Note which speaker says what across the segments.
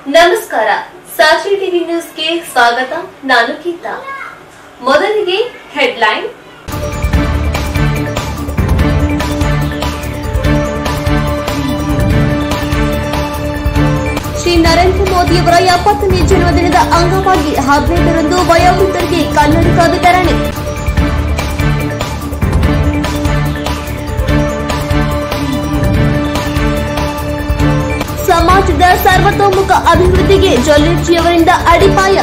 Speaker 1: ನಮಸ್ಕಾರ ಸಾಕ್ಷಿ ಟಿವಿ ನ್ಯೂಸ್ಗೆ ಸ್ವಾಗತ ನಾನು ಗೀತಾ ಮೊದಲಿಗೆ ಹೆಡ್ಲೈನ್ ಶ್ರೀ ನರೇಂದ್ರ ಮೋದಿಯವರ ಎಪ್ಪತ್ತನೇ ಜನ್ಮದಿನದ ಅಂಗವಾಗಿ ಹದಿನೆಂಟರಂದು ವಯೋವೃದ್ಧರಿಗೆ ಕನ್ನಡಕ ವಿತರಣೆ ಸಮಾಜದ ಸರ್ವತೋಮುಖ ಅಭಿವೃದ್ಧಿಗೆ ಜೊಲ್ಲೆಚ್ಚಿಯವರಿಂದ ಅಡಿಪಾಯ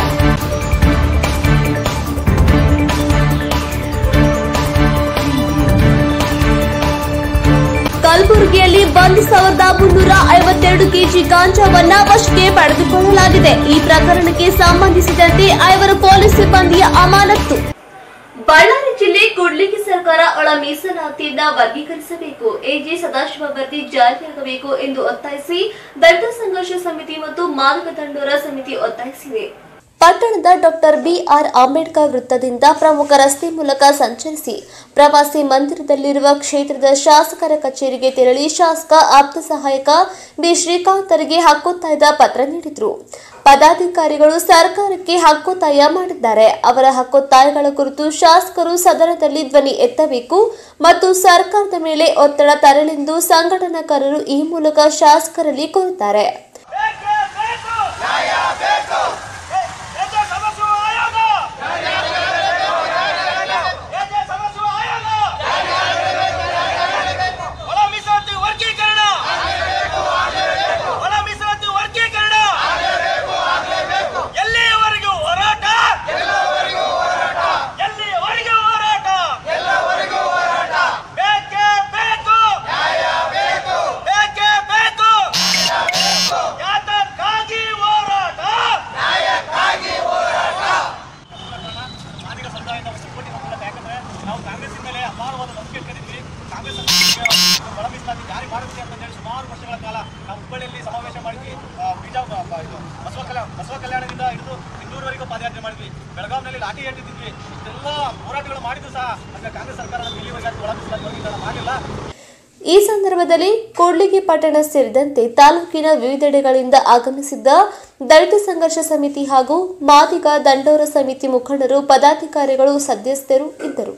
Speaker 1: ಕಲಬುರಗಿಯಲ್ಲಿ ಒಂದು ಸಾವಿರದ ಮುನ್ನೂರ ಐವತ್ತೆರಡು ಕೆಜಿ ಗಾಂಜಾವನ್ನ ವಶಕ್ಕೆ ಪಡೆದುಕೊಳ್ಳಲಾಗಿದೆ ಈ ಪ್ರಕರಣಕ್ಕೆ ಸಂಬಂಧಿಸಿದಂತೆ ಐವರು ಪೊಲೀಸ್ ಸಿಬ್ಬಂದಿಯ ಅಮಾನತ್ತು ಬಳ್ಳಾರಿ ಜಿಲ್ಲೆ ಕೂಡ್ಲಿಗಿ ಸರ್ಕಾರ ಒಳ ಮೀಸಲಾತಿಯಿಂದ ವರ್ಗೀಕರಿಸಬೇಕು ಎಜೆ ಸದಾಶಿವ ವರದಿ ಜಾರಿಯಾಗಬೇಕು ಎಂದು ಒತ್ತಾಯಿಸಿ ದಲಿತ ಸಂಘರ್ಷ ಸಮಿತಿ ಮತ್ತು ಮಾದಕ ದಂಡೋರ ಸಮಿತಿ ಒತ್ತಾಯಿಸಿವೆ ಪಟ್ಟಣದ ಡಾಕ್ಟರ್ ಬಿಆರ್ ಅಂಬೇಡ್ಕರ್ ವೃತ್ತದಿಂದ ಪ್ರಮುಖ ರಸ್ತೆ ಮೂಲಕ ಸಂಚರಿಸಿ ಪ್ರವಾಸಿ ಮಂದಿರದಲ್ಲಿರುವ ಕ್ಷೇತ್ರದ ಶಾಸಕರ ಕಚೇರಿಗೆ ತೆರಳಿ ಶಾಸಕ ಆಪ್ತ ಸಹಾಯಕ ಬಿ ಶ್ರೀಕಾಂತರಿಗೆ ಹಕ್ಕೊತ್ತಾಯದ ಪತ್ರ ನೀಡಿದರು ಪದಾಧಿಕಾರಿಗಳು ಸರ್ಕಾರಕ್ಕೆ ಹಕ್ಕೊತ್ತಾಯ ಮಾಡಿದ್ದಾರೆ ಅವರ ಹಕ್ಕೊತ್ತಾಯಗಳ ಕುರಿತು ಶಾಸಕರು ಸದನದಲ್ಲಿ ಧ್ವನಿ ಎತ್ತಬೇಕು ಮತ್ತು ಸರ್ಕಾರದ ಮೇಲೆ ಒತ್ತಡ ತರಲೆಂದು ಸಂಘಟನಾಕಾರರು ಈ ಮೂಲಕ ಶಾಸಕರಲ್ಲಿ ಕೋರುತ್ತಾರೆ
Speaker 2: ಬೇಕೇ ಬೇಕು ನ್ಯಾಯ ಬೇಕು ಏಜೆ ಸಮಸ್ಯೆ ಆಯೋಗ ಏಜೆ ಸಮಸ್ಯೆ ಆಯೋಗ ಒಳ ಮೀಸಲಾತಿ ವರ್ಗೀಕರಣ ಒಳ ಮೀಸಲಾತಿ ವರ್ಗೀಕರಣ ಎಲ್ಲಿಯವರೆಗೂ ಹೋರಾಟ ಎಲ್ಲಿಯವರೆಗೂ ಹೋರಾಟ ಬೇಕೇ ಬೇಕು ಬೇಕೇ ಬೇಕು ಯಾತಕ್ಕಾಗಿ ಹೋರಾಟ ಮಾದಿಗ ಸಮುದಾಯದ ಒಂದು ಕೋಟಿ ಮಕ್ಕಳ ಯಾಕಂದ್ರೆ ನಾವು ಕಾಂಗ್ರೆಸ್ ಮೇಲೆ ಅಪಾರವಾದ ನಂಬಿಕೆ ಇಟ್ಕೊಂಡಿದ್ವಿ ಕಾಂಗ್ರೆಸ್ ಒಳ ಮೀಸಲಾತಿ ಜಾರಿ ಮಾಡುತ್ತೆ ಅಂತ ಹೇಳಿ ಸುಮಾರು ವರ್ಷಗಳ ಕಾಲ ನಾವು ಹುಬ್ಬಳ್ಳಿಯಲ್ಲಿ ಸಮಾವೇಶ ಮಾಡಿದ್ವಿ ಆ, ಬೀಜ ಬ- ಬ- ಇದು ಬಸವ ಕಲ್ಯಾಣ ಬಸವ ಕಲ್ಯಾಣದಿಂದ ಹಿಡಿದು ಇಂದೂರವರೆಗೂ ಪಾದಯಾತ್ರೆ ಮಾಡಿದ್ವಿ ಬೆಳಗಾವಿನಲ್ಲಿ ಲಾಠಿ ಎಟ್ಟಿದ್ವಿ ಇಷ್ಟೆಲ್ಲ ಹೋರಾಟಗಳು ಮಾಡಿದ್ರು ಸಹ ಅಂದ್ರೆ ಕಾಂಗ್ರೆಸ್ ಸರ್ಕಾರ ನಮ್ಗೆ ಇಲ್ಲಿವರೆಗೆ ಅದು ಒಳ ಮೀಸಲಾತಿ ವರ್ಗೀಕರಣ ಮಾಡಲಿಲ್ಲ
Speaker 1: ಈ ಸಂದರ್ಭದಲ್ಲಿ ಕೂಡ್ಲಿಗಿ ಪಟ್ಟಣ ಸೇರಿದಂತೆ ತಾಲೂಕಿನ ವಿವಿಧೆಡೆಗಳಿಂದ ಆಗಮಿಸಿದ್ದ ದಲಿತ ಸಂಘರ್ಷ ಸಮಿತಿ ಹಾಗೂ ಮಾದಿಗ ದಂಡೋರ ಸಮಿತಿ ಮುಖಂಡರು ಪದಾಧಿಕಾರಿಗಳು ಸದಸ್ಯರು ಇದ್ದರು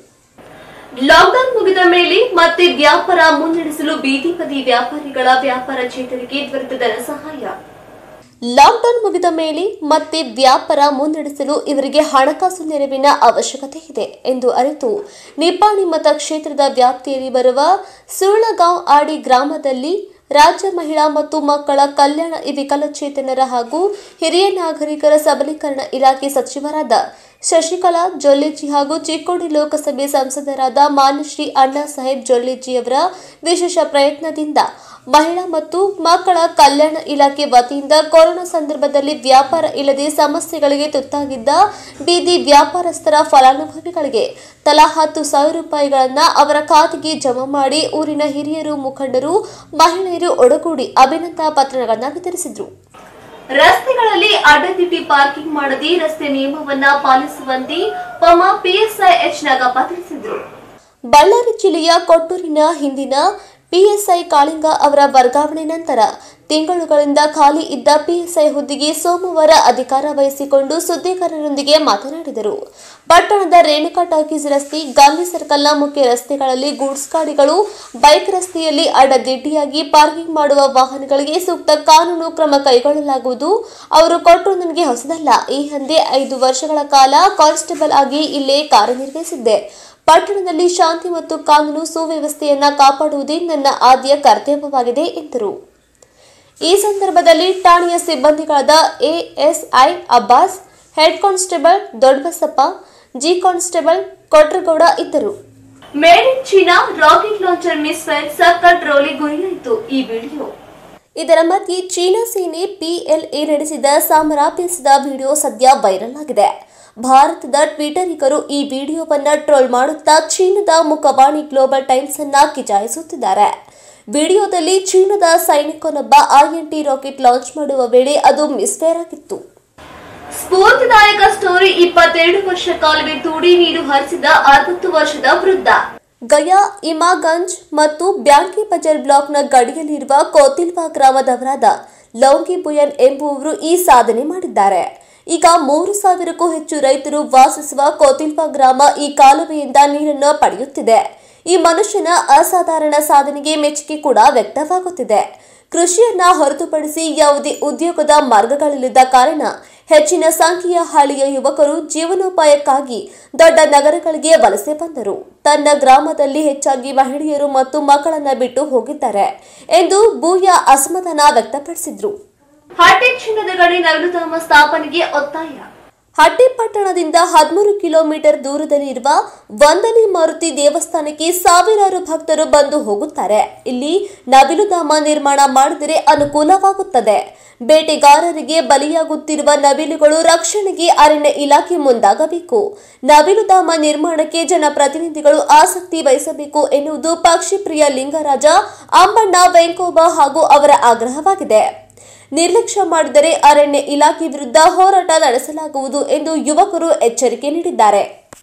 Speaker 1: ಲಾಕ್ಡೌನ್ ಮುಗಿದ ಮೇಲೆ ಮತ್ತೆ ವ್ಯಾಪಾರ ಮುನ್ನಡೆಸಲು ಬೀದಿ ಬದಿ ವ್ಯಾಪಾರಿಗಳ ವ್ಯಾಪಾರ ಚೇತರಿಕೆ ತ್ವರಿತ ಧನ ಸಹಾಯ ಲಾಕ್ಡೌನ್ ಮುಗಿದ ಮೇಲೆ ಮತ್ತೆ ವ್ಯಾಪಾರ ಮುನ್ನಡೆಸಲು ಇವರಿಗೆ ಹಣಕಾಸು ನೆರವಿನ ಅವಶ್ಯಕತೆ ಇದೆ ಎಂದು ಅರಿತು ನಿಪ್ಪಾಣಿ ಮತಕ್ಷೇತ್ರದ ವ್ಯಾಪ್ತಿಯಲ್ಲಿ ಬರುವ ಸುಳ್ಳಗಾಂವ್ ಆಡಿ ಗ್ರಾಮದಲ್ಲಿ ರಾಜ್ಯ ಮಹಿಳಾ ಮತ್ತು ಮಕ್ಕಳ ಕಲ್ಯಾಣ ವಿಕಲಚೇತನರ ಹಾಗೂ ಹಿರಿಯ ನಾಗರಿಕರ ಸಬಲೀಕರಣ ಇಲಾಖೆ ಸಚಿವರಾದ ಶಶಿಕಲಾ ಜೊಲ್ಲೆಜಿ ಹಾಗೂ ಚಿಕ್ಕೋಡಿ ಲೋಕಸಭೆ ಸಂಸದರಾದ ಮಾನ್ಯಶ್ರೀ ಅಣ್ಣಾ ಸಾಹೇಬ್ ಜೊಲ್ಲೆಜಿಯವರ ವಿಶೇಷ ಪ್ರಯತ್ನದಿಂದ ಮಹಿಳಾ ಮತ್ತು ಮಕ್ಕಳ ಕಲ್ಯಾಣ ಇಲಾಖೆ ವತಿಯಿಂದ ಕೊರೋನಾ ಸಂದರ್ಭದಲ್ಲಿ ವ್ಯಾಪಾರ ಇಲ್ಲದೆ ಸಮಸ್ಯೆಗಳಿಗೆ ತುತ್ತಾಗಿದ್ದ ಬೀದಿ ವ್ಯಾಪಾರಸ್ಥರ ಫಲಾನುಭವಿಗಳಿಗೆ ತಲಾ ಹತ್ತು ಸಾವಿರ ರೂಪಾಯಿಗಳನ್ನ ಅವರ ಖಾತೆಗೆ ಜಮಾ ಮಾಡಿ ಊರಿನ ಹಿರಿಯರು ಮುಖಂಡರು ಮಹಿಳೆಯರು ಒಡಗೂಡಿ ಅಭಿನಂದನಾ ಪತ್ರಗಳನ್ನು ವಿತರಿಸಿದರು ರಸ್ತೆಗಳಲ್ಲಿ ಅಡ್ಡದಿಡ್ಡಿ ಪಾರ್ಕಿಂಗ್ ಮಾಡದೆ ರಸ್ತೆ ನಿಯಮವನ್ನ ಪಾಲಿಸುವಂತೆ ಪಮ ಪಿಎಸ್ಐ ಎಚ್ ನಾಗಪ್ಪ ತಿಳಿಸಿದರು ಬಳ್ಳಾರಿ ಜಿಲ್ಲೆಯ ಕೊಟ್ಟೂರಿನ ಹಿಂದಿನ ಪಿಎಸ್ಐ ಕಾಳಿಂಗ ಅವರ ವರ್ಗಾವಣೆ ನಂತರ ತಿಂಗಳುಗಳಿಂದ ಖಾಲಿ ಇದ್ದ ಪಿಎಸ್ಐ ಹುದ್ದೆಗೆ ಸೋಮವಾರ ಅಧಿಕಾರ ವಹಿಸಿಕೊಂಡು ಸುದ್ದಿಗಾರರೊಂದಿಗೆ ಮಾತನಾಡಿದರು ಪಟ್ಟಣದ ರೇಣುಕಾ ಟಾಕೀಸ್ ರಸ್ತೆ ಗಾಂಧಿ ಸರ್ಕಲ್ನ ಮುಖ್ಯ ರಸ್ತೆಗಳಲ್ಲಿ ಗೂಡ್ಸ್ ಗಾಡಿಗಳು ಬೈಕ್ ರಸ್ತೆಯಲ್ಲಿ ಅಡ್ಡದಿಡ್ಡಿಯಾಗಿ ಪಾರ್ಕಿಂಗ್ ಮಾಡುವ ವಾಹನಗಳಿಗೆ ಸೂಕ್ತ ಕಾನೂನು ಕ್ರಮ ಕೈಗೊಳ್ಳಲಾಗುವುದು ಅವರು ಕೊಟ್ಟರು ನನಗೆ ಹೊಸದಲ್ಲ ಈ ಹಿಂದೆ ಐದು ವರ್ಷಗಳ ಕಾಲ ಕಾನ್ಸ್ಟೇಬಲ್ ಆಗಿ ಇಲ್ಲೇ ಕಾರ್ಯನಿರ್ವಹಿಸಿದ್ದೆ ಪಟ್ಟಣದಲ್ಲಿ ಶಾಂತಿ ಮತ್ತು ಕಾನೂನು ಸುವ್ಯವಸ್ಥೆಯನ್ನ ಕಾಪಾಡುವುದೇ ನನ್ನ ಆದ್ಯ ಕರ್ತವ್ಯವಾಗಿದೆ ಎಂದರು ಈ ಸಂದರ್ಭದಲ್ಲಿ ಠಾಣೆಯ ಸಿಬ್ಬಂದಿಗಳಾದ ASI Abbas head constable Doddabasappa G constable Kotragouda ಇದ್ದರು made in China rocket launcher missile ಸಖತ್ ರೋಲಿ ಗುರಿಯಾಯಿತು ಈ ವಿಡಿಯೋ ಇದರ ಮಧ್ಯೆ ಚೀನಾ ಸೇನೆ ಪಿಎಲ್ಎ ನಡೆಸಿದ ಸಮರಾಭ್ಯಾಸದ ವಿಡಿಯೋ ಸದ್ಯ ವೈರಲ್ ಆಗಿದೆ ಭಾರತದ ಟ್ವಿಟರಿಗರು ಈ ವಿಡಿಯೋವನ್ನ ಟ್ರೋಲ್ ಮಾಡುತ್ತಾ ಚೀನಾದ ಮುಖವಾಣಿ ಗ್ಲೋಬಲ್ ಟೈಮ್ಸ್ ಅನ್ನ ಕಿಚಾಯಿಸುತ್ತಿದ್ದಾರೆ ವಿಡಿಯೋದಲ್ಲಿ ಚೀನಾದ ಸೈನಿಕನೊಬ್ಬ ಐಎನ್ಟಿ ರಾಕೆಟ್ ಲಾಂಚ್ ಮಾಡುವ ವೇಳೆ ಅದು ಮಿಸ್ಫೇರ್ ಆಗಿತ್ತು ಸ್ಫೂರ್ತಿದಾಯಕ ಸ್ಟೋರಿ ಇಪ್ಪತ್ತೆರಡು ವರ್ಷ ಕಾಲುವೆ ತೂಡಿ ನೀರು ಹರಿಸಿದ ಅರವತ್ತು ವರ್ಷದ ವೃದ್ಧ ಗಯಾ ಇಮಾಗಂಜ್ ಮತ್ತು ಬ್ಯಾಂಕಿ ಬಜಾರ್ ಬ್ಲಾಕ್ನ ಗಡಿಯಲ್ಲಿರುವ ಕೋತಿಲ್ವಾ ಗ್ರಾಮದವರಾದ ಲೌಂಗಿ ಬುಯನ್ ಎಂಬುವವರು ಈ ಸಾಧನೆ ಮಾಡಿದ್ದಾರೆ ಈಗ ಮೂರು ಸಾವಿರಕ್ಕೂ ಹೆಚ್ಚು ರೈತರು ವಾಸಿಸುವ ಕೋತಿಲ್ಪ ಗ್ರಾಮ ಈ ಕಾಲುವೆಯಿಂದ ನೀರನ್ನು ಪಡೆಯುತ್ತಿದೆ ಈ ಮನುಷ್ಯನ ಅಸಾಧಾರಣ ಸಾಧನೆಗೆ ಮೆಚ್ಚುಗೆ ಕೂಡ ವ್ಯಕ್ತವಾಗುತ್ತಿದೆ ಕೃಷಿಯನ್ನ ಹೊರತುಪಡಿಸಿ ಯಾವುದೇ ಉದ್ಯೋಗದ ಮಾರ್ಗಗಳಿಲ್ಲದ ಕಾರಣ ಹೆಚ್ಚಿನ ಸಂಖ್ಯೆಯ ಹಳ್ಳಿಯ ಯುವಕರು ಜೀವನೋಪಾಯಕ್ಕಾಗಿ ದೊಡ್ಡ ನಗರಗಳಿಗೆ ವಲಸೆ ಬಂದರು ತನ್ನ ಗ್ರಾಮದಲ್ಲಿ ಹೆಚ್ಚಾಗಿ ಮಹಿಳೆಯರು ಮತ್ತು ಮಕ್ಕಳನ್ನ ಬಿಟ್ಟು ಹೋಗಿದ್ದಾರೆ ಎಂದು ಭೂಯ ಅಸಮಾಧಾನ ವ್ಯಕ್ತಪಡಿಸಿದ್ರು ಹಟ್ಟಿ ಚಿನ್ನದ ಗಣಿ ನಗರಧಾಮ ಸ್ಥಾಪನೆಗೆ ಒತ್ತಾಯ ಹಟ್ಟಿ ಪಟ್ಟಣದಿಂದ ಹದಿಮೂರು ಕಿಲೋಮೀಟರ್ ದೂರದಲ್ಲಿ ಇರುವ ವಂದನಿ ಮಾರುತಿ ದೇವಸ್ಥಾನಕ್ಕೆ ಸಾವಿರಾರು ಭಕ್ತರು ಬಂದು ಹೋಗುತ್ತಾರೆ ಇಲ್ಲಿ ನವಿಲುಧಾಮ ನಿರ್ಮಾಣ ಮಾಡಿದರೆ ಅನುಕೂಲವಾಗುತ್ತದೆ ಬೇಟೆಗಾರರಿಗೆ ಬಲಿಯಾಗುತ್ತಿರುವ ನವಿಲುಗಳು ರಕ್ಷಣೆಗೆ ಅರಣ್ಯ ಇಲಾಖೆ ಮುಂದಾಗಬೇಕು ನವಿಲುಧಾಮ ನಿರ್ಮಾಣಕ್ಕೆ ಜನಪ್ರತಿನಿಧಿಗಳು ಆಸಕ್ತಿ ವಹಿಸಬೇಕು ಎನ್ನುವುದು ಪಕ್ಷಿಪ್ರಿಯ ಲಿಂಗರಾಜ ಅಂಬಣ್ಣ ವೆಂಕೋಬ ಹಾಗೂ ಅವರ ಆಗ್ರಹವಾಗಿದೆ ನಿರ್ಲಕ್ಷ್ಯ ಮಾಡಿದರೆ ಅರಣ್ಯ ಇಲಾಖೆ ವಿರುದ್ಧ ಹೋರಾಟ ನಡೆಸಲಾಗುವುದು ಎಂದು ಯುವಕರು ಎಚ್ಚರಿಕೆ ನೀಡಿದ್ದಾರೆ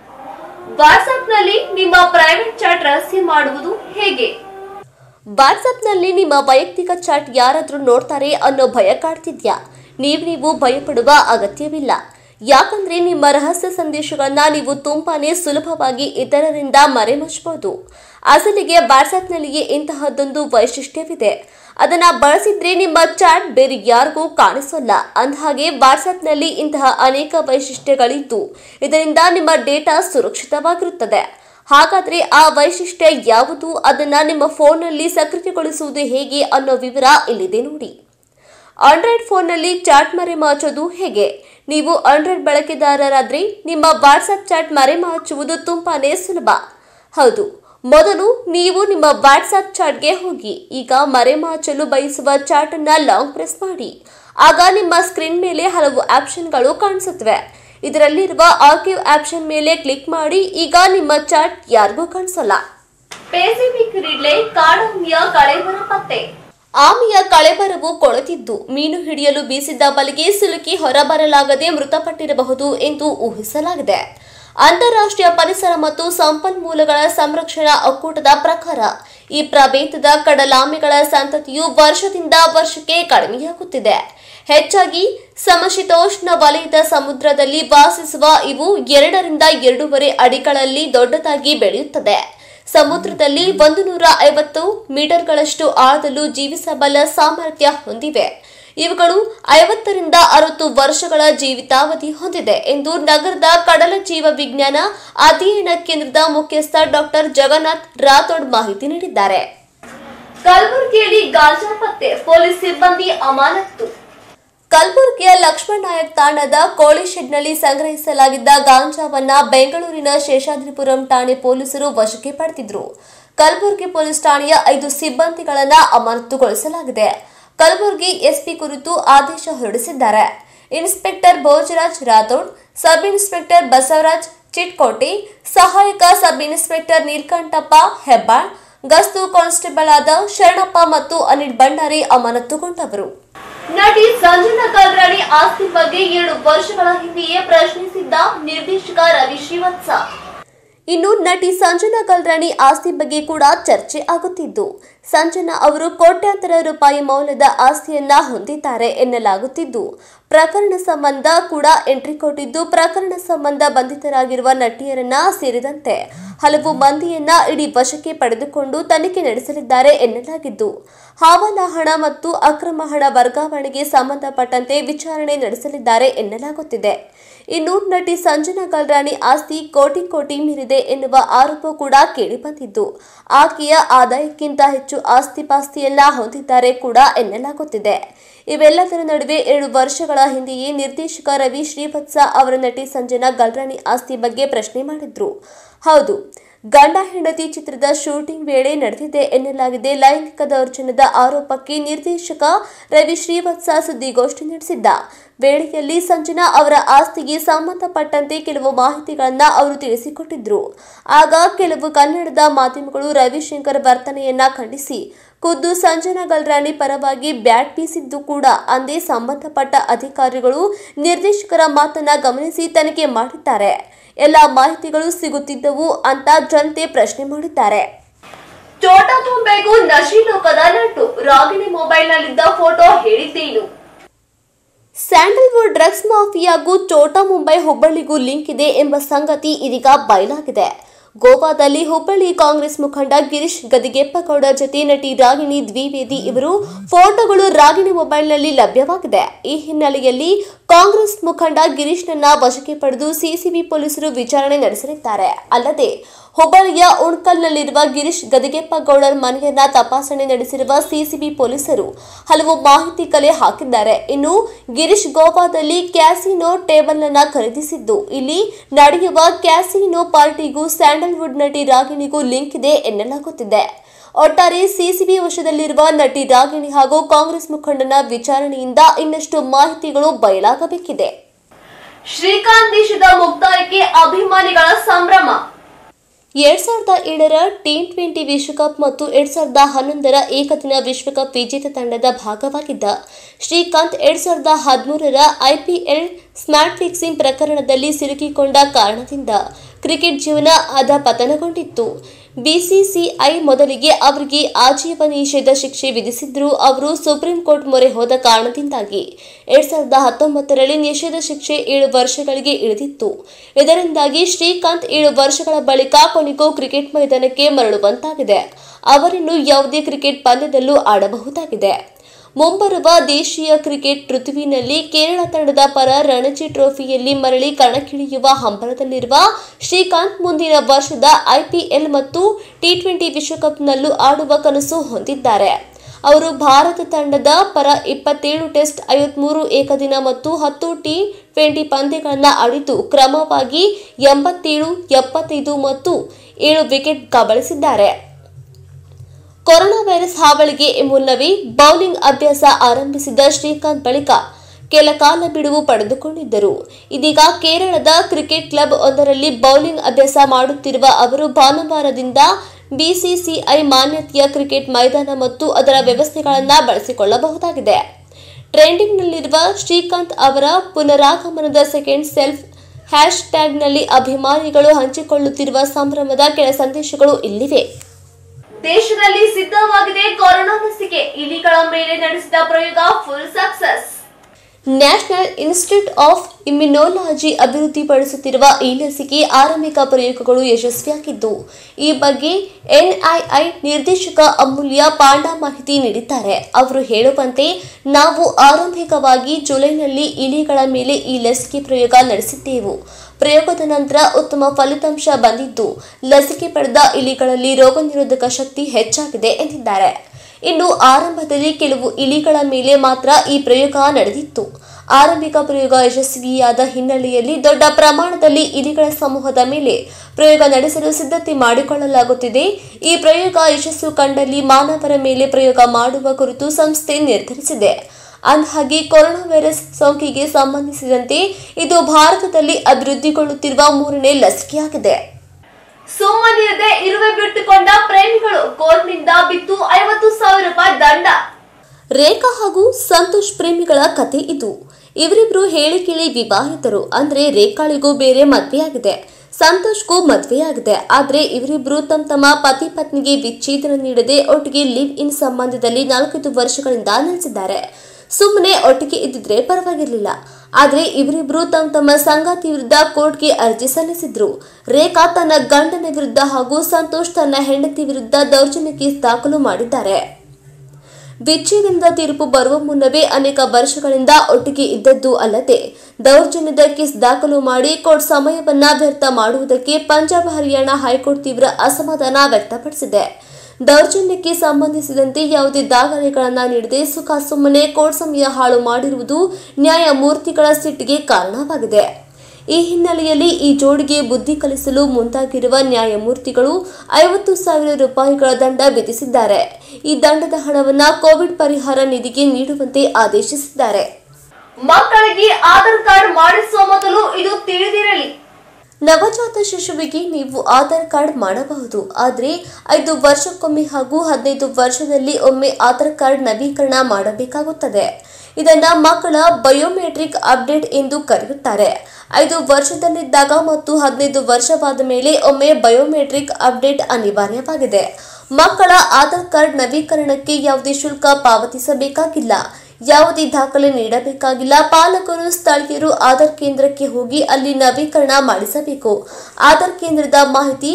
Speaker 1: ವಾಟ್ಸ್ಆಪ್ನಲ್ಲಿ ನಿಮ್ಮ ಪ್ರೈವೇಟ್ ಚಾಟ್ ರಹಸ್ಯ ಮಾಡುವುದು ಹೇಗೆ ವಾಟ್ಸ್ಆಪ್ನಲ್ಲಿ ನಿಮ್ಮ ವೈಯಕ್ತಿಕ ಚಾಟ್ ಯಾರಾದ್ರೂ ನೋಡ್ತಾರೆ ಅನ್ನೋ ಭಯ ಕಾಡ್ತಿದ್ಯಾ ನೀವು ನೀವು ಭಯಪಡುವ ಅಗತ್ಯವಿಲ್ಲ ಯಾಕಂದ್ರೆ ನಿಮ್ಮ ರಹಸ್ಯ ಸಂದೇಶಗಳನ್ನ ನೀವು ತುಂಬಾನೇ ಸುಲಭವಾಗಿ ಇತರರಿಂದ ಮರೆಮುಚ್ಚಬಹುದು ಅಸಲಿಗೆ ವಾಟ್ಸ್ಆಪ್ನಲ್ಲಿಯೇ ಇಂತಹದ್ದೊಂದು ವೈಶಿಷ್ಟ್ಯವಿದೆ ಅದನ್ನ ಬಳಸಿದ್ರೆ ನಿಮ್ಮ ಚಾಟ್ ಬೇರೆ ಯಾರಿಗೂ ಕಾಣಿಸೋಲ್ಲ ಅಂದಹಾಗೆ ವಾಟ್ಸ್ಆಪ್ನಲ್ಲಿ ಇಂತಹ ಅನೇಕ ವೈಶಿಷ್ಟ್ಯಗಳಿದ್ದು ಇದರಿಂದ ನಿಮ್ಮ ಡೇಟಾ ಸುರಕ್ಷಿತವಾಗಿರುತ್ತದೆ ಹಾಗಾದ್ರೆ ಆ ವೈಶಿಷ್ಟ್ಯ ಯಾವುದು ಅದನ್ನ ನಿಮ್ಮ ಫೋನ್ನಲ್ಲಿ ಸಕ್ರಿಯಗೊಳಿಸುವುದು ಹೇಗೆ ಅನ್ನೋ ವಿವರ ಇಲ್ಲಿದೆ ನೋಡಿ ಆಂಡ್ರಾಯ್ಡ್ ಫೋನ್ನಲ್ಲಿ ಚಾಟ್ ಮರೆಮಾಚೋದು ಹೇಗೆ ನೀವು ಆಂಡ್ರಾಯ್ಡ್ ಬಳಕೆದಾರರಾದ್ರೆ ನಿಮ್ಮ ವಾಟ್ಸ್ಆಪ್ ಚಾಟ್ ಮರೆಮಾಚುವುದು ತುಂಬಾನೇ ಸುಲಭ ಹೌದು ಮೊದಲು ನೀವು ನಿಮ್ಮ ವಾಟ್ಸ್ಆಪ್ ಚಾಟ್ಗೆ ಹೋಗಿ ಈಗ ಮರೆಮಾಚಲು ಬಯಸುವ ಚಾಟ್ ಅನ್ನ ಲಾಂಗ್ ಪ್ರೆಸ್ ಮಾಡಿ ಆಗ ನಿಮ್ಮ ಸ್ಕ್ರೀನ್ ಮೇಲೆ ಹಲವು ಆಪ್ಷನ್ಗಳು ಕಾಣಿಸುತ್ತವೆ ಇದರಲ್ಲಿರುವ ಆರ್ಕಿವ್ ಆಪ್ಷನ್ ಮೇಲೆ ಕ್ಲಿಕ್ ಮಾಡಿ ಈಗ ನಿಮ್ಮ ಚಾಟ್ ಯಾರಿಗೂ ಕಾಣಿಸಲ್ಲ ಪೆಸಿಫಿಕ್ ರಿಡ್ಲೆ ಕಾಡಾಮಿಯ ಕಳೆಬರ ಪತ್ತೆ ಆಮೆಯ ಕಳೆಬರವು ಕೊಳೆತಿದ್ದು ಮೀನು ಹಿಡಿಯಲು ಬೀಸಿದ್ದ ಬಲೆಗೆ ಸಿಲುಕಿ ಹೊರಬರಲಾಗದೆ ಮೃತಪಟ್ಟಿರಬಹುದು ಎಂದು ಊಹಿಸಲಾಗಿದೆ ಅಂತಾರಾಷ್ಟ್ರೀಯ ಪರಿಸರ ಮತ್ತು ಸಂಪನ್ಮೂಲಗಳ ಸಂರಕ್ಷಣಾ ಒಕ್ಕೂಟದ ಪ್ರಕಾರ ಈ ಪ್ರಭೇದದ ಕಡಲಾಮೆಗಳ ಸಂತತಿಯು ವರ್ಷದಿಂದ ವರ್ಷಕ್ಕೆ ಕಡಿಮೆಯಾಗುತ್ತಿದೆ ಹೆಚ್ಚಾಗಿ ಸಮಶೀತೋಷ್ಣ ವಲಯದ ಸಮುದ್ರದಲ್ಲಿ ವಾಸಿಸುವ ಇವು ಎರಡರಿಂದ ಎರಡೂವರೆ ಅಡಿಗಳಲ್ಲಿ ದೊಡ್ಡದಾಗಿ ಬೆಳೆಯುತ್ತದೆ ಸಮುದ್ರದಲ್ಲಿ ಒಂದು ನೂರ ಐವತ್ತು ಮೀಟರ್ಗಳಷ್ಟು ಆಳದಲ್ಲೂ ಜೀವಿಸಬಲ್ಲ ಸಾಮರ್ಥ್ಯ ಹೊಂದಿವೆ ಇವುಗಳು ಐವತ್ತರಿಂದ ಅರವತ್ತು ವರ್ಷಗಳ ಜೀವಿತಾವಧಿ ಹೊಂದಿದೆ ಎಂದು ನಗರದ ಕಡಲ ಜೀವ ವಿಜ್ಞಾನ ಅಧ್ಯಯನ ಕೇಂದ್ರದ ಮುಖ್ಯಸ್ಥ ಡಾಕ್ಟರ್ ಜಗನ್ನಾಥ್ ರಾಥೋಡ್ ಮಾಹಿತಿ ನೀಡಿದ್ದಾರೆ ಕಲಬುರಗಿಯಲ್ಲಿ ಗಾಂಜಾ ಪತ್ತೆ ಪೊಲೀಸ್ ಸಿಬ್ಬಂದಿ ಅಮಾನತ್ತು ಕಲಬುರಗಿಯ ಲಕ್ಷ್ಮಣ್ ನಾಯಕ್ ತಾಣದ ಕೋಳಿ ಶೆಡ್ನಲ್ಲಿ ಸಂಗ್ರಹಿಸಲಾಗಿದ್ದ ಗಾಂಜಾವನ್ನ ಬೆಂಗಳೂರಿನ ಶೇಷಾದ್ರಿಪುರಂ ಠಾಣೆ ಪೊಲೀಸರು ವಶಕ್ಕೆ ಪಡೆದಿದ್ರು ಕಲಬುರಗಿ ಪೊಲೀಸ್ ಠಾಣೆಯ ಐದು ಸಿಬ್ಬಂದಿಗಳನ್ನ ಅಮಾನತುಗೊಳಿಸಲಾಗಿದೆ ಕಲಬುರಗಿ ಎಸ್ಪಿ ಕುರಿತು ಆದೇಶ ಹೊರಡಿಸಿದ್ದಾರೆ inspector Bhojaraj Rathod sub inspector Basavaraj Chitkoti ಸಹಾಯಕ ಸಬ್ ಇನ್ಸ್ಪೆಕ್ಟರ್ ನೀಲ್ಕಂಠಪ್ಪ ಹೆಬ್ಬಾಳ್ ಗಸ್ತು ಕಾನ್ಸ್ಟೇಬಲ್ ಆದ ಶರಣಪ್ಪ ಮತ್ತು ಅನಿಲ್ ಭಂಡಾರಿ ಅಮಾನತುಗೊಂಡವರು ನಟಿ ಸಂಜನಾ ಕಲ್ರಾಣಿ ಆಸ್ತಿ ಬಗ್ಗೆ ಏಳು ವರ್ಷಗಳ ಹಿಂದೆಯೇ ಪ್ರಶ್ನಿಸಿದ್ದ ನಿರ್ದೇಶಕ ರವಿ ಶ್ರೀವತ್ಸ ಇನ್ನು ನಟಿ ಸಂಜನಾ ಕಲ್ರಾಣಿ ಆಸ್ತಿ ಬಗ್ಗೆ ಕೂಡ ಚರ್ಚೆ ಆಗುತ್ತಿದ್ದು ಸಂಜನಾ ಅವರು ಕೋಟ್ಯಾಂತರ ರೂಪಾಯಿ ಮೌಲ್ಯದ ಆಸ್ತಿಯನ್ನ ಹೊಂದಿದ್ದಾರೆ ಎನ್ನಲಾಗುತ್ತಿದ್ದು ಪ್ರಕರಣ ಸಂಬಂಧ ಕೂಡ ಎಂಟ್ರಿ ಕೊಟ್ಟಿದ್ದು ಪ್ರಕರಣ ಸಂಬಂಧ ಬಂಧಿತರಾಗಿರುವ ನಟಿಯರನ್ನ ಸೇರಿದಂತೆ ಹಲವು ಮಂದಿಯನ್ನ ಇಡೀ ವಶಕ್ಕೆ ಪಡೆದುಕೊಂಡು ತನಿಖೆ ನಡೆಸಲಿದ್ದಾರೆ ಎನ್ನಲಾಗಿದ್ದು ಹಾವಲ ಹಣ ಮತ್ತು ಅಕ್ರಮ ಹಣ ವರ್ಗಾವಣೆಗೆ ಸಂಬಂಧಪಟ್ಟಂತೆ ವಿಚಾರಣೆ ನಡೆಸಲಿದ್ದಾರೆ ಎನ್ನಲಾಗುತ್ತಿದೆ ಇನ್ನು ನಟಿ ಸಂಜನಾ ಗಲ್ರಾಣಿ ಆಸ್ತಿ ಕೋಟಿ ಕೋಟಿ ಮೀರಿದೆ ಎನ್ನುವ ಆರೋಪ ಕೂಡ ಕೇಳಿಬಂದಿದ್ದು ಆಕೆಯ ಆದಾಯಕ್ಕಿಂತ ಹೆಚ್ಚು ಆಸ್ತಿ ಪಾಸ್ತಿಯನ್ನ ಹೊಂದಿದ್ದಾರೆ ಕೂಡ ಎನ್ನಲಾಗುತ್ತಿದೆ ಇವೆಲ್ಲದರ ನಡುವೆ ಏಳು ವರ್ಷಗಳ ಹಿಂದೆಯೇ ನಿರ್ದೇಶಕ ರವಿ ಶ್ರೀವತ್ಸ ಅವರ ನಟಿ ಸಂಜನಾ ಗಲ್ರಾಣಿ ಆಸ್ತಿ ಬಗ್ಗೆ ಪ್ರಶ್ನೆ ಮಾಡಿದ್ರು ಹೌದು ಗಂಡ ಹೆಂಡತಿ ಚಿತ್ರದ ಶೂಟಿಂಗ್ ವೇಳೆ ನಡೆದಿದೆ ಎನ್ನಲಾಗಿದೆ ಲೈಂಗಿಕ ದೌರ್ಜನ್ಯದ ಆರೋಪಕ್ಕೆ ನಿರ್ದೇಶಕ ರವಿ ಶ್ರೀವತ್ಸ ಸುದ್ದಿಗೋಷ್ಠಿ ನಡೆಸಿದ್ದ ವೇಳೆಯಲ್ಲಿ ಸಂಜನಾ ಅವರ ಆಸ್ತಿಗೆ ಸಂಬಂಧಪಟ್ಟಂತೆ ಕೆಲವು ಮಾಹಿತಿಗಳನ್ನ ಅವರು ತಿಳಿಸಿಕೊಟ್ಟಿದ್ರು ಆಗ ಕೆಲವು ಕನ್ನಡದ ಮಾಧ್ಯಮಗಳು ರವಿಶಂಕರ್ ವರ್ತನೆಯನ್ನ ಖಂಡಿಸಿ ಖುದ್ದು ಸಂಜನಾ ಗಲ್ರಾಣಿ ಪರವಾಗಿ ಬ್ಯಾಟ್ ಬೀಸಿದ್ದು ಕೂಡ ಅಂದೇ ಸಂಬಂಧಪಟ್ಟ ಅಧಿಕಾರಿಗಳು ನಿರ್ದೇಶಕರ ಮಾತನ್ನ ಗಮನಿಸಿ ತನಿಖೆ ಮಾಡಿದ್ದಾರೆ ಎಲ್ಲ ಮಾಹಿತಿಗಳು ಸಿಗುತ್ತಿದ್ದವು ಅಂತ ಜನತೆ ಪ್ರಶ್ನೆ ಮಾಡಿದ್ದಾರೆ ಚೋಟಾ ಬೊಂಬೆಗೂ ನಶೀಲೋಕದ ನಂಟು ರಾಗಿಣಿ ಮೊಬೈಲ್ನಲ್ಲಿದ್ದ ಫೋಟೋ ಹೇಳಿದ್ದೇನು ಸ್ಯಾಂಡಲ್ವುಡ್ ಡ್ರಗ್ಸ್ ಮಾಫಿಯಾಗೂ ಚೋಟಾ ಮುಂಬೈ ಹುಬ್ಬಳ್ಳಿಗೂ ಲಿಂಕ್ ಇದೆ ಎಂಬ ಸಂಗತಿ ಇದೀಗ ಬಯಲಾಗಿದೆ ಗೋವಾದಲ್ಲಿ ಹುಬ್ಬಳ್ಳಿ ಕಾಂಗ್ರೆಸ್ ಮುಖಂಡ ಗಿರೀಶ್ ಗದಿಗೆಪ್ಪಗೌಡ ಜೊತೆ ನಟಿ ರಾಗಿಣಿ ದ್ವಿವೇದಿ ಇವರು ಫೋಟೋಗಳು ರಾಗಿಣಿ ಮೊಬೈಲ್ನಲ್ಲಿ ಲಭ್ಯವಾಗಿದೆ ಈ ಹಿನ್ನೆಲೆಯಲ್ಲಿ ಕಾಂಗ್ರೆಸ್ ಮುಖಂಡ ಗಿರೀಶ್ನನ್ನ ವಶಕ್ಕೆ ಪಡೆದು ಸಿಸಿಬಿ ಪೊಲೀಸರು ವಿಚಾರಣೆ ನಡೆಸಲಿದ್ದಾರೆ ಅಲ್ಲದೆ ಹುಬ್ಬಳ್ಳಿಯ ಉಣ್ಕಲ್ನಲ್ಲಿರುವ ಗಿರೀಶ್ ಗದಿಗೆಪ್ಪಗೌಡರ ಮನೆಯನ್ನ ತಪಾಸಣೆ ನಡೆಸಿರುವ ಸಿಸಿಬಿ ಪೊಲೀಸರು ಹಲವು ಮಾಹಿತಿ ಕಲೆ ಹಾಕಿದ್ದಾರೆ ಇನ್ನು ಗಿರೀಶ್ ಗೋವಾದಲ್ಲಿ ಕ್ಯಾಸಿನೋ ಟೇಬಲ್ ಅನ್ನ ಖರೀದಿಸಿದ್ದು ಇಲ್ಲಿ ನಡೆಯುವ ಕ್ಯಾಸಿನೋ ಪಾರ್ಟಿಗೂ ಸ್ಯಾಂಡಲ್ವುಡ್ ನಟಿ ರಾಗಿಣಿಗೂ ಲಿಂಕ್ ಇದೆ ಎನ್ನಲಾಗುತ್ತಿದೆ ಒಟ್ಟಾರೆ ಸಿಸಿಬಿ ವಶದಲ್ಲಿರುವ ನಟಿ ರಾಗಿಣಿ ಹಾಗೂ ಕಾಂಗ್ರೆಸ್ ಮುಖಂಡನ ವಿಚಾರಣೆಯಿಂದ ಇನ್ನಷ್ಟು ಮಾಹಿತಿಗಳು ಬಯಲಾಗಬೇಕಿದೆ ಶ್ರೀಕಾಂತ್ ದೇಶದ ಮುಕ್ತಾಯಕ್ಕೆ ಅಭಿಮಾನಿಗಳ ಸಂಭ್ರಮ ಎರಡ್ ಸಾವಿರದ ಏಳರ ಟಿ ಟ್ವೆಂಟಿ ವಿಶ್ವಕಪ್ ಮತ್ತು ಎರಡ್ ಸಾವಿರದ ಹನ್ನೊಂದರ ಏಕದಿನ ವಿಶ್ವಕಪ್ ವಿಜೇತ ತಂಡದ ಭಾಗವಾಗಿದ್ದ ಶ್ರೀಕಾಂತ್ ಎರಡ್ ಸಾವಿರದ ಹದಿಮೂರರ ಐಪಿಎಲ್ ಸ್ಮಾರ್ಟ್ ಫಿಕ್ಸಿಂಗ್ ಪ್ರಕರಣದಲ್ಲಿ ಸಿಲುಕಿಕೊಂಡ ಕಾರಣದಿಂದ ಕ್ರಿಕೆಟ್ ಜೀವನ ಅಧಪತನಗೊಂಡಿತ್ತು ಬಿಸಿಸಿಐ ಮೊದಲಿಗೆ ಅವರಿಗೆ ಆಜೀವ ನಿಷೇಧ ಶಿಕ್ಷೆ ವಿಧಿಸಿದ್ರು ಅವರು ಸುಪ್ರೀಂ ಕೋರ್ಟ್ ಮೊರೆ ಹೋದ ಕಾರಣದಿಂದಾಗಿ ಎರಡ್ ಸಾವಿರದ ಹತ್ತೊಂಬತ್ತರಲ್ಲಿ ನಿಷೇಧ ಶಿಕ್ಷೆ ಏಳು ವರ್ಷಗಳಿಗೆ ಇಳಿದಿತ್ತು ಇದರಿಂದಾಗಿ ಶ್ರೀಕಾಂತ್ ಏಳು ವರ್ಷಗಳ ಬಳಿಕ ಕೊನೆಗೂ ಕ್ರಿಕೆಟ್ ಮೈದಾನಕ್ಕೆ ಮರಳುವಂತಾಗಿದೆ ಅವರಿನ್ನು ಯಾವುದೇ ಕ್ರಿಕೆಟ್ ಪಂದ್ಯದಲ್ಲೂ ಆಡಬಹುದಾಗಿದೆ ಮುಂಬರುವ ದೇಶೀಯ ಕ್ರಿಕೆಟ್ ಋತುವಿನಲ್ಲಿ ಕೇರಳ ತಂಡದ ಪರ ರಣಜಿ ಟ್ರೋಫಿಯಲ್ಲಿ ಮರಳಿ ಕಣಕ್ಕಿಳಿಯುವ ಹಂಬಲದಲ್ಲಿರುವ ಶ್ರೀಕಾಂತ್ ಮುಂದಿನ ವರ್ಷದ ಐಪಿಎಲ್ ಮತ್ತು ಟಿ ಟ್ವೆಂಟಿ ವಿಶ್ವಕಪ್ನಲ್ಲೂ ಆಡುವ ಕನಸು ಹೊಂದಿದ್ದಾರೆ ಅವರು ಭಾರತ ತಂಡದ ಪರ ಇಪ್ಪತ್ತೇಳು ಟೆಸ್ಟ್ ಐವತ್ಮೂರು ಏಕದಿನ ಮತ್ತು ಹತ್ತು ಟಿ ಟ್ವೆಂಟಿ ಪಂದ್ಯಗಳನ್ನು ಆಡಿದ್ದು ಕ್ರಮವಾಗಿ ಎಂಬತ್ತೇಳು ಎಪ್ಪತ್ತೈದು ಮತ್ತು ಏಳು ವಿಕೆಟ್ ಕಬಳಿಸಿದ್ದಾರೆ ಕೊರೋನಾ ವೈರಸ್ ಹಾವಳಿಗೆ ಮುನ್ನವೇ ಬೌಲಿಂಗ್ ಅಭ್ಯಾಸ ಆರಂಭಿಸಿದ ಶ್ರೀಕಾಂತ್ ಬಳಿಕ ಕೆಲ ಕಾಲ ಬಿಡುವು ಪಡೆದುಕೊಂಡಿದ್ದರು ಇದೀಗ ಕೇರಳದ ಕ್ರಿಕೆಟ್ ಕ್ಲಬ್ ಒಂದರಲ್ಲಿ ಬೌಲಿಂಗ್ ಅಭ್ಯಾಸ ಮಾಡುತ್ತಿರುವ ಅವರು ಭಾನುವಾರದಿಂದ ಬಿಸಿಸಿಐ ಮಾನ್ಯತೆಯ ಕ್ರಿಕೆಟ್ ಮೈದಾನ ಮತ್ತು ಅದರ ವ್ಯವಸ್ಥೆಗಳನ್ನು ಬಳಸಿಕೊಳ್ಳಬಹುದಾಗಿದೆ ಟ್ರೆಂಡಿಂಗ್ನಲ್ಲಿರುವ ಶ್ರೀಕಾಂತ್ ಅವರ ಪುನರಾಗಮನದ ಸೆಕೆಂಡ್ ಸೆಲ್ಫ್ ಹ್ಯಾಶ್ ಟ್ಯಾಗ್ನಲ್ಲಿ ಅಭಿಮಾನಿಗಳು ಹಂಚಿಕೊಳ್ಳುತ್ತಿರುವ ಸಂಭ್ರಮದ ಕೆಲ ಸಂದೇಶಗಳು ಇಲ್ಲಿವೆ ದೇಶದಲ್ಲಿ ಸಿದ್ಧವಾಗಿದೆ ಕೊರೋನಾ ಲಸಿಕೆ ಇಲಿಗಳ ಮೇಲೆ ನಡೆಸಿದ ಪ್ರಯೋಗ full success national institute of immunology ಅಭಿವೃದ್ಧಿಪಡಿಸುತ್ತಿರುವ ಈ ಲಸಿಕೆ ಆರಂಭಿಕ ಪ್ರಯೋಗಗಳು ಯಶಸ್ವಿಯಾಗಿದ್ದು ಈ ಬಗ್ಗೆ ಎನ್ಐಐ ನಿರ್ದೇಶಕ ಅಮೂಲ್ಯ ಪಾಂಡಾ ಮಾಹಿತಿ ನೀಡಿದ್ದಾರೆ ಅವರು ಹೇಳುವಂತೆ ನಾವು ಆರಂಭಿಕವಾಗಿ ಜುಲೈನಲ್ಲಿ ಇಲಿಗಳ ಮೇಲೆ ಈ ಲಸಿಕೆ ಪ್ರಯೋಗ ನಡೆಸಿದ್ದೆವು ಪ್ರಯೋಗದ ನಂತರ ಉತ್ತಮ ಫಲಿತಾಂಶ ಬಂದಿದ್ದು ಲಸಿಕೆ ಪಡೆದ ಇಲಿಗಳಲ್ಲಿ ರೋಗನಿರೋಧಕ ಶಕ್ತಿ ಹೆಚ್ಚಾಗಿದೆ ಎಂದಿದ್ದಾರೆ ಇನ್ನು ಆರಂಭದಲ್ಲಿ ಕೆಲವು ಇಲಿಗಳ ಮೇಲೆ ಮಾತ್ರ ಈ ಪ್ರಯೋಗ ನಡೆದಿತ್ತು ಆರಂಭಿಕ ಪ್ರಯೋಗ ಯಶಸ್ವಿಯಾದ ಹಿನ್ನೆಲೆಯಲ್ಲಿ ದೊಡ್ಡ ಪ್ರಮಾಣದಲ್ಲಿ ಇಲಿಗಳ ಸಮೂಹದ ಮೇಲೆ ಪ್ರಯೋಗ ನಡೆಸಲು ಸಿದ್ಧತೆ ಮಾಡಿಕೊಳ್ಳಲಾಗುತ್ತಿದೆ ಈ ಪ್ರಯೋಗ ಯಶಸ್ಸು ಕಂಡಲ್ಲಿ ಮಾನವರ ಮೇಲೆ ಪ್ರಯೋಗ ಮಾಡುವ ಕುರಿತು ಸಂಸ್ಥೆ ನಿರ್ಧರಿಸಿದೆ ಅಂದಹಾಗೆ ಕೊರೋನಾ ವೈರಸ್ ಸೋಂಕಿಗೆ ಸಂಬಂಧಿಸಿದಂತೆ ಇದು ಭಾರತದಲ್ಲಿ ಅಭಿವೃದ್ಧಿಗೊಳ್ಳುತ್ತಿರುವ ಮೂರನೇ ಲಸಿಕೆಯಾಗಿದೆ ಸುಮ್ಮನಿರದೆ ಇರುವೆ ಬಿಟ್ಟುಕೊಂಡ ಪ್ರೇಮಿಗಳು ಕೋರ್ಟ್ನಿಂದ ಬಿತ್ತು ಐವತ್ತು ಸಾವಿರ ರೂಪಾಯಿ ದಂಡ ರೇಖಾ ಹಾಗೂ ಸಂತೋಷ್ ಪ್ರೇಮಿಗಳ ಕತೆ ಇದು ಇವರಿಬ್ರು ಹೇಳಿ ಕೇಳಿ ವಿವಾಹಿತರು ಅಂದ್ರೆ ರೇಖಾಳಿಗೂ ಬೇರೆ ಮದ್ವೆಯಾಗಿದೆ ಸಂತೋಷ್ಗೂ ಮದ್ವೆಯಾಗಿದೆ ಆದ್ರೆ ಇವರಿಬ್ರು ತಮ್ಮ ತಮ್ಮ ಪತಿ ಪತ್ನಿಗೆ ವಿಚ್ಛೇದನ ನೀಡದೆ ಒಟ್ಟಿಗೆ ಲಿವ್ ಇನ್ ಸಂಬಂಧದಲ್ಲಿ ನಾಲ್ಕೈದು ವರ್ಷಗಳಿಂದ ನೆಲೆಸಿದ್ದಾರೆ ಸುಮ್ಮನೆ ಒಟ್ಟಿಗೆ ಇದ್ದಿದ್ರೆ ಪರವಾಗಿರ್ಲಿಲ್ಲ ಆದ್ರೆ ಇವರಿಬ್ರು ತಮ್ಮ ತಮ್ಮ ಸಂಗಾತಿ ವಿರುದ್ಧ ಕೋರ್ಟ್ಗೆ ಅರ್ಜಿ ಸಲ್ಲಿಸಿದ್ರು ರೇಖಾ ತನ್ನ ಗಂಡನ ವಿರುದ್ಧ ಹಾಗೂ ಸಂತೋಷ್ ತನ್ನ ಹೆಂಡತಿ ವಿರುದ್ಧ ದೌರ್ಜನ್ಯ ಕೇಸ್ ದಾಖಲು ಮಾಡಿದ್ದಾರೆ ವಿಚ್ಛೇದನದ ತೀರ್ಪು ಬರುವ ಮುನ್ನವೇ ಅನೇಕ ವರ್ಷಗಳಿಂದ ಒಟ್ಟಿಗೆ ಇದ್ದದ್ದು ಅಲ್ಲದೆ ದೌರ್ಜನ್ಯದ ಕೇಸ್ ದಾಖಲು ಮಾಡಿ ಕೋರ್ಟ್ ಸಮಯವನ್ನ ವ್ಯರ್ಥ ಮಾಡುವುದಕ್ಕೆ ಪಂಜಾಬ್ ಹರಿಯಾಣ ಹೈಕೋರ್ಟ್ ತೀವ್ರ ಅಸಮಾಧಾನ ವ್ಯಕ್ತಪಡಿಸಿದೆ ದೌರ್ಜನ್ಯಕ್ಕೆ ಸಂಬಂಧಿಸಿದಂತೆ ಯಾವುದೇ ದಾಖಲೆಗಳನ್ನ ನೀಡದೆ ಸುಖ ಸುಮ್ಮನೆ ಕೋರ್ಟ್ ಸಮಯ ಹಾಳು ಮಾಡಿರುವುದು ನ್ಯಾಯಮೂರ್ತಿಗಳ ಸಿಟ್ಟಿಗೆ ಕಾರಣವಾಗಿದೆ ಈ ಹಿನ್ನೆಲೆಯಲ್ಲಿ ಈ ಜೋಡಿಗೆ ಬುದ್ಧಿ ಕಲಿಸಲು ಮುಂದಾಗಿರುವ ನ್ಯಾಯಮೂರ್ತಿಗಳು ಐವತ್ತು ಸಾವಿರ ರೂಪಾಯಿಗಳ ದಂಡ ವಿಧಿಸಿದ್ದಾರೆ ಈ ದಂಡದ ಹಣವನ್ನ ಕೋವಿಡ್ ಪರಿಹಾರ ನಿಧಿಗೆ ನೀಡುವಂತೆ ಆದೇಶಿಸಿದ್ದಾರೆ ಮಕ್ಕಳಿಗೆ ಆಧಾರ್ ಕಾರ್ಡ್ ಮಾಡಿಸುವ ಮೊದಲು ಇದು ತಿಳಿದಿರಲಿ ನವಜಾತ ಶಿಶುವಿಗೆ ನೀವು ಆಧಾರ್ ಕಾರ್ಡ್ ಮಾಡಬಹುದು ಆದರೆ ಐದು ವರ್ಷಕ್ಕೊಮ್ಮೆ ಹಾಗೂ ಹದಿನೈದು ವರ್ಷದಲ್ಲಿ ಒಮ್ಮೆ ಆಧಾರ್ ಕಾರ್ಡ್ ನವೀಕರಣ ಮಾಡಬೇಕಾಗುತ್ತದೆ ಇದನ್ನ ಮಕ್ಕಳ ಬಯೋಮೆಟ್ರಿಕ್ ಅಪ್ಡೇಟ್ ಎಂದು ಕರೆಯುತ್ತಾರೆ ಐದು ವರ್ಷದಲ್ಲಿದ್ದಾಗ ಮತ್ತು ಹದಿನೈದು ವರ್ಷವಾದ ಮೇಲೆ ಒಮ್ಮೆ ಬಯೋಮೆಟ್ರಿಕ್ ಅಪ್ಡೇಟ್ ಅನಿವಾರ್ಯವಾಗಿದೆ ಮಕ್ಕಳ ಆಧಾರ್ ಕಾರ್ಡ್ ನವೀಕರಣಕ್ಕೆ ಯಾವುದೇ ಶುಲ್ಕ ಪಾವತಿಸಬೇಕಾಗಿಲ್ಲ ಯಾವುದೇ ದಾಖಲೆ ನೀಡಬೇಕಾಗಿಲ್ಲ ಪಾಲಕರು ಸ್ಥಳೀಯರು ಆಧಾರ್ ಕೇಂದ್ರಕ್ಕೆ ಹೋಗಿ ಅಲ್ಲಿ ನವೀಕರಣ ಮಾಡಿಸಬೇಕು ಆಧಾರ್ ಕೇಂದ್ರದ ಮಾಹಿತಿ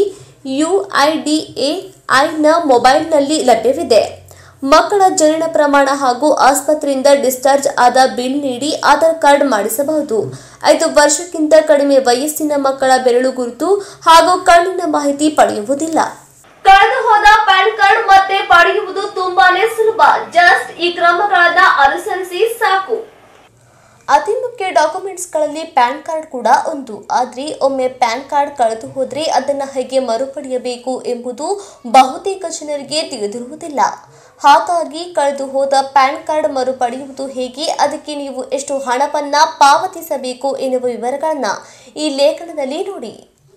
Speaker 1: ಯುಐಡಿಎಐನ ಮೊಬೈಲ್ನಲ್ಲಿ ಲಭ್ಯವಿದೆ ಮಕ್ಕಳ ಜನನ ಪ್ರಮಾಣ ಹಾಗೂ ಆಸ್ಪತ್ರೆಯಿಂದ ಡಿಸ್ಚಾರ್ಜ್ ಆದ ಬಿಲ್ ನೀಡಿ ಆಧಾರ್ ಕಾರ್ಡ್ ಮಾಡಿಸಬಹುದು ಐದು ವರ್ಷಕ್ಕಿಂತ ಕಡಿಮೆ ವಯಸ್ಸಿನ ಮಕ್ಕಳ ಬೆರಳು ಗುರುತು ಹಾಗೂ ಕಣ್ಣಿನ ಮಾಹಿತಿ ಪಡೆಯುವುದಿಲ್ಲ ಕಳೆದು ಹೋದ ಪ್ಯಾನ್ ಕಾರ್ಡ್ ಮತ್ತೆ ಪಡೆಯುವುದು ತುಂಬಾನೇ ಸುಲಭ ಜಸ್ಟ್ ಈ ಕ್ರಮಗಳನ್ನ ಅನುಸರಿಸಿ ಸಾಕು ಅತಿ ಮುಖ್ಯ ಡಾಕ್ಯುಮೆಂಟ್ಸ್ಗಳಲ್ಲಿ ಪ್ಯಾನ್ ಕಾರ್ಡ್ ಕೂಡ ಒಂದು ಆದರೆ ಒಮ್ಮೆ ಪ್ಯಾನ್ ಕಾರ್ಡ್ ಕಳೆದು ಹೋದರೆ ಅದನ್ನು ಹೇಗೆ ಮರುಪಡೆಯಬೇಕು ಎಂಬುದು ಬಹುತೇಕ ಜನರಿಗೆ ತಿಳಿದಿರುವುದಿಲ್ಲ ಹಾಗಾಗಿ ಕಳೆದು ಹೋದ ಪ್ಯಾನ್ ಕಾರ್ಡ್ ಮರುಪಡೆಯುವುದು ಹೇಗೆ ಅದಕ್ಕೆ ನೀವು ಎಷ್ಟು ಹಣವನ್ನು ಪಾವತಿಸಬೇಕು ಎನ್ನುವ ವಿವರಗಳನ್ನು ಈ ಲೇಖನದಲ್ಲಿ ನೋಡಿ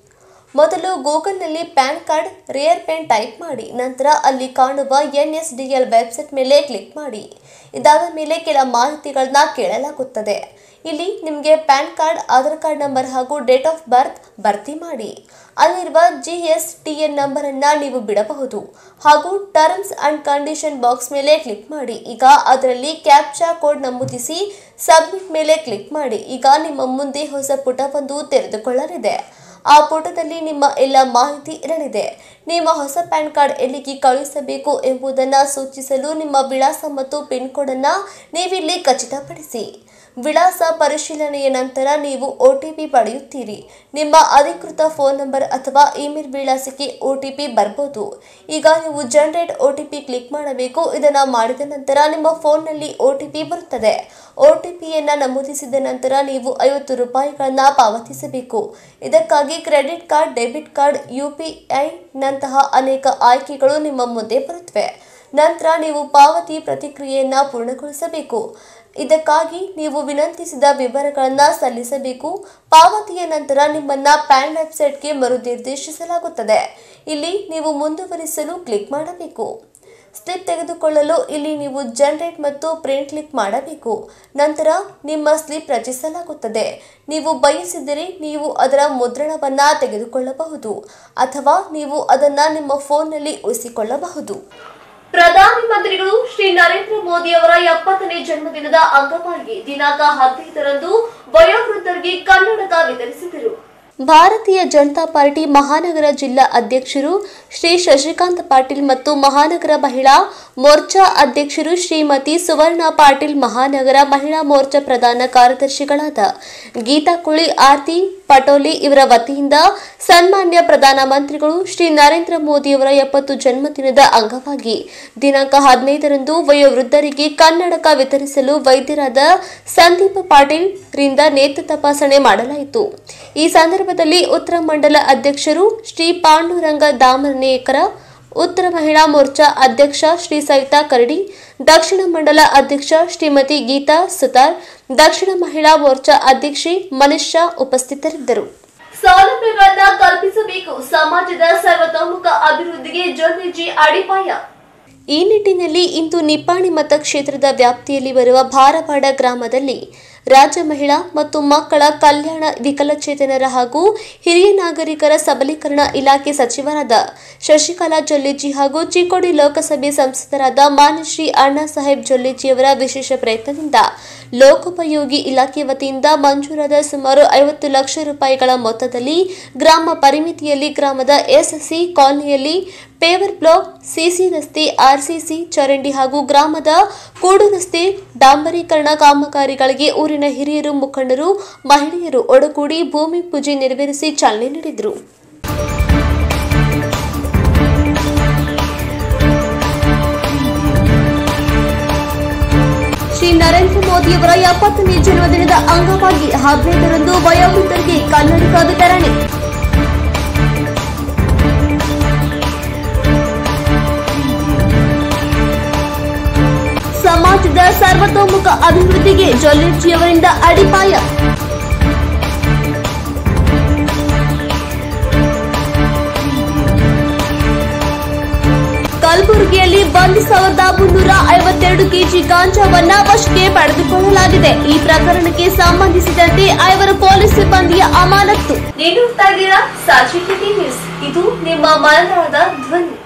Speaker 1: ಮೊದಲು ಗೂಗಲ್ನಲ್ಲಿ ಪ್ಯಾನ್ ಕಾರ್ಡ್ ರೇಯರ್ ಪೆನ್ ಟೈಪ್ ಮಾಡಿ ನಂತರ ಅಲ್ಲಿ ಕಾಣುವ N S D L website ಮೇಲೆ ಕ್ಲಿಕ್ ಮಾಡಿ ಇದಾದ ಮೇಲೆ ಕೆಲ ಮಾಹಿತಿಗಳನ್ನ ಕೇಳಲಾಗುತ್ತದೆ ಇಲ್ಲಿ ನಿಮಗೆ pan card Aadhaar card number ಹಾಗೂ ಡೇಟ್ ಆಫ್ ಬರ್ತ್ ಭರ್ತಿ ಮಾಡಿ ಅಲ್ಲಿರುವ ಜಿ ಎಸ್ ಟಿ ಎನ್ ನಂಬರನ್ನು ನೀವು ಬಿಡಬಹುದು ಹಾಗೂ ಟರ್ಮ್ಸ್ ಅಂಡ್ ಕಂಡೀಷನ್ ಬಾಕ್ಸ್ ಮೇಲೆ ಕ್ಲಿಕ್ ಮಾಡಿ ಈಗ ಅದರಲ್ಲಿ ಕ್ಯಾಪ್ಚಾ ಕೋಡ್ ನಮೂದಿಸಿ ಸಬ್ಮಿಟ್ ಮೇಲೆ ಕ್ಲಿಕ್ ಮಾಡಿ ಈಗ ನಿಮ್ಮ ಮುಂದೆ ಹೊಸ ಪುಟವೊಂದು ತೆರೆದುಕೊಳ್ಳಲಿದೆ ಆ ಪುಟದಲ್ಲಿ ನಿಮ್ಮ ಎಲ್ಲ ಮಾಹಿತಿ ಇರಲಿದೆ ನಿಮ್ಮ ಹೊಸ ಪ್ಯಾನ್ ಕಾರ್ಡ್ ಎಲ್ಲಿಗೆ ಕಳುಹಿಸಬೇಕು ಎಂಬುದನ್ನು ಸೂಚಿಸಲು ನಿಮ್ಮ ವಿಳಾಸ ಮತ್ತು ಪಿನ್ ಕೋಡ್ ಅನ್ನು ನೀವಿಲ್ಲಿ ಖಚಿತಪಡಿಸಿ ವಿಳಾಸ ಪರಿಶೀಲನೆಯ ನಂತರ ನೀವು ಒ ಟಿ ಪಿ ಪಡೆಯುತ್ತೀರಿ ನಿಮ್ಮ ಅಧಿಕೃತ ಫೋನ್ ನಂಬರ್ ಅಥವಾ ಇಮೇಲ್ ವಿಳಾಸಕ್ಕೆ ಒ ಟಿ ಪಿ ಬರ್ಬೋದು ಈಗ ನೀವು generate O T P click ಮಾಡಬೇಕು ಇದನ್ನು ಮಾಡಿದ ನಂತರ ನಿಮ್ಮ ಫೋನ್ನಲ್ಲಿ ಒ ಟಿ ಪಿ ಬರುತ್ತದೆ ಒ ಟಿ ಪಿಯನ್ನು ನಮೂದಿಸಿದ ನಂತರ ನೀವು ಐವತ್ತು ರೂಪಾಯಿಗಳನ್ನು ಪಾವತಿಸಬೇಕು ಇದಕ್ಕಾಗಿ credit card debit card U P I ನಂತಹ ಅನೇಕ ಆಯ್ಕೆಗಳು ನಿಮ್ಮ ಮುಂದೆ ಬರುತ್ತವೆ ನಂತರ ನೀವು ಪಾವತಿ ಪ್ರತಿಕ್ರಿಯೆಯನ್ನು ಪೂರ್ಣಗೊಳಿಸಬೇಕು ಇದಕ್ಕಾಗಿ ನೀವು ವಿನಂತಿಸಿದ ವಿವರಗಳನ್ನು ಸಲ್ಲಿಸಬೇಕು ಪಾವತಿಯ ನಂತರ ನಿಮ್ಮನ್ನ ಪ್ಯಾನ್ ವೆಬ್ಸೈಟ್ಗೆ ಮರುನಿರ್ದೇಶಿಸಲಾಗುತ್ತದೆ ಇಲ್ಲಿ ನೀವು ಮುಂದುವರಿಸಲು ಕ್ಲಿಕ್ ಮಾಡಬೇಕು ಸ್ಲಿಪ್ ತೆಗೆದುಕೊಳ್ಳಲು ಇಲ್ಲಿ ನೀವು ಜನರೇಟ್ ಮತ್ತು ಪ್ರಿಂಟ್ ಕ್ಲಿಕ್ ಮಾಡಬೇಕು ನಂತರ ನಿಮ್ಮ ಸ್ಲಿಪ್ ರಚಿಸಲಾಗುತ್ತದೆ ನೀವು ಬಯಸಿದರೆ ನೀವು ಅದರ ಮುದ್ರಣವನ್ನು ತೆಗೆದುಕೊಳ್ಳಬಹುದು ಅಥವಾ ನೀವು ಅದನ್ನು ನಿಮ್ಮ ಫೋನ್ನಲ್ಲಿ ಉಳಿಸಿಕೊಳ್ಳಬಹುದು ಪ್ರಧಾನಿ ಮಂತ್ರಿಗಳು ಶ್ರೀ ನರೇಂದ್ರ ಮೋದಿ ಅವರ ಎಪ್ಪತ್ತನೇ ಜನ್ಮದಿನದ ಅಂಗವಾಗಿ ದಿನಾಂಕ ಹದಿನೈದರಂದು ವಯೋವೃದ್ಧರಿಗೆ ಕನ್ನಡಕ ವಿತರಿಸಿದರು ಭಾರತೀಯ ಜನತಾ ಪಾರ್ಟಿ ಮಹಾನಗರ ಜಿಲ್ಲಾ ಅಧ್ಯಕ್ಷರು ಶ್ರೀ ಶಶಿಕಾಂತ್ ಪಾಟೀಲ್ ಮತ್ತು ಮಹಾನಗರ ಮಹಿಳಾ ಮೋರ್ಚಾ ಅಧ್ಯಕ್ಷರು ಶ್ರೀಮತಿ ಸುವರ್ಣ ಪಾಟೀಲ್ ಮಹಾನಗರ ಮಹಿಳಾ ಮೋರ್ಚಾ ಪ್ರಧಾನ ಕಾರ್ಯದರ್ಶಿಗಳಾದ ಗೀತಾ ಕುಳಿ ಆರ್ತಿ ಪಟೋಲಿ ಇವರ ವತಿಯಿಂದ ಸನ್ಮಾನ್ಯ ಪ್ರಧಾನಮಂತ್ರಿಗಳು ಶ್ರೀ ನರೇಂದ್ರ ಮೋದಿಯವರ ಎಪ್ಪತ್ತು ಜನ್ಮದಿನದ ಅಂಗವಾಗಿ ದಿನಾಂಕ ಹದಿನೈದರಂದು ವಯೋವೃದ್ಧರಿಗೆ ಕನ್ನಡಕ ವಿತರಿಸಲು ವೈದ್ಯರಾದ ಸಂದೀಪ ಪಾಟೀಲ್ ರಿಂದ ನೇತ್ರ ತಪಾಸಣೆ ಮಾಡಲಾಯಿತು ಈ ಸಂದರ್ಭದಲ್ಲಿ ಉತ್ತರ ಮಂಡಲ ಅಧ್ಯಕ್ಷರು ಶ್ರೀ ಪಾಂಡುರಂಗ ದಾಮನೇಕರ ಉತ್ತರ ಮಹಿಳಾ ಮೋರ್ಚಾ ಅಧ್ಯಕ್ಷ ಶ್ರೀ ಸವಿತಾ ಕರಡಿ ದಕ್ಷಿಣ ಮಂಡಲ ಅಧ್ಯಕ್ಷ ಶ್ರೀಮತಿ ಗೀತಾ ಸುತಾರ್ ದಕ್ಷಿಣ ಮಹಿಳಾ ಮೋರ್ಚಾ ಅಧ್ಯಕ್ಷೆ ಮನುಷ್ಯ ಉಪಸ್ಥಿತರಿದ್ದರು ಸೌಲಭ್ಯಗಳನ್ನ ಕಲ್ಪಿಸಬೇಕು ಸಮಾಜದ ಸರ್ವತೋಮುಖ ಅಭಿವೃದ್ಧಿಗೆ ಜೊತೆಜಿ ಅಡಿಪಾಯ ಈ ನಿಟ್ಟಿನಲ್ಲಿ ಇಂದು ನಿಪ್ಪಾಣಿ ಮತಕ್ಷೇತ್ರದ ವ್ಯಾಪ್ತಿಯಲ್ಲಿ ಬರುವ ಭಾರವಾಡ ಗ್ರಾಮದಲ್ಲಿ ರಾಜ್ಯ ಮಹಿಳಾ ಮತ್ತು ಮಕ್ಕಳ ಕಲ್ಯಾಣ ವಿಕಲಚೇತನರ ಹಾಗೂ ಹಿರಿಯ ನಾಗರಿಕರ ಸಬಲೀಕರಣ ಇಲಾಖೆ ಸಚಿವರಾದ ಶಶಿಕಲಾ ಜೊಲ್ಲೆಜಿ ಹಾಗೂ ಚಿಕ್ಕೋಡಿ ಲೋಕಸಭೆ ಸಂಸದರಾದ ಮಾನ್ಯ ಶ್ರೀ ಅಣ್ಣಾ ಸಾಹೇಬ್ ಜೊಲ್ಲೆಜಿಯವರ ವಿಶೇಷ ಪ್ರಯತ್ನದಿಂದ ಲೋಕೋಪಯೋಗಿ ಇಲಾಖೆ ವತಿಯಿಂದ ಮಂಜೂರಾದ ಸುಮಾರು ಐವತ್ತು ಲಕ್ಷ ರೂಪಾಯಿಗಳ ಮೊತ್ತದಲ್ಲಿ ಗ್ರಾಮ ಪರಿಮಿತಿಯಲ್ಲಿ ಗ್ರಾಮದ ಎಸ್ಸಿ ಕಾಲನಿಯಲ್ಲಿ ಪೇವರ್ ಬ್ಲಾಕ್ ಸಿಸಿ ರಸ್ತೆ ಆರ್ಸಿಸಿ ಚರಂಡಿ ಹಾಗೂ ಗ್ರಾಮದ ಕೂಡು ರಸ್ತೆ ಡಾಂಬರೀಕರಣ ಕಾಮಗಾರಿಗಳಿಗೆ ಊರಿನ ಹಿರಿಯರು ಮುಖಂಡರು ಮಹಿಳೆಯರು ಒಡಗೂಡಿ ಭೂಮಿ ಪೂಜೆ ನೆರವೇರಿಸಿ ಚಾಲನೆ ನೀಡಿದರು ಶ್ರೀ ನರೇಂದ್ರ ಮೋದಿಯವರ ಎಪ್ಪತ್ತನೇ ಜನ್ಮದಿನದ ಅಂಗವಾಗಿ ಹದಿನೈದರಂದು ವಯೋವೃದ್ಧರಿಗೆ ಕನ್ನಡಕ ವಿತರಣೆ ಸಮಾಜದ ಸರ್ವತೋಮುಖ ಅಭಿವೃದ್ಧಿಗೆ ಜೊಲ್ಲೆಚ್ಚಿಯವರಿಂದ ಅಡಿಪಾಯ ಕಲಬುರಗಿಯಲ್ಲಿ ಒಂದು ಸಾವಿರದ ಮುನ್ನೂರ ಐವತ್ತೆರಡು ಕೆಜಿ ಗಾಂಜಾವನ್ನ ವಶಕ್ಕೆ ಪಡೆದುಕೊಳ್ಳಲಾಗಿದೆ ಈ ಪ್ರಕರಣಕ್ಕೆ ಸಂಬಂಧಿಸಿದಂತೆ ಐವರು ಪೊಲೀಸ್ ಸಿಬ್ಬಂದಿಯ ಅಮಾನತ್ತು ನೀಡುತ್ತಾ ಇದ್ದೀರಾ ಸಾಕ್ಷಿ ಟಿವಿ ನ್ಯೂಸ್ ಇದು ನಿಮ್ಮ ಮನದಾಳದ ಧ್ವನಿ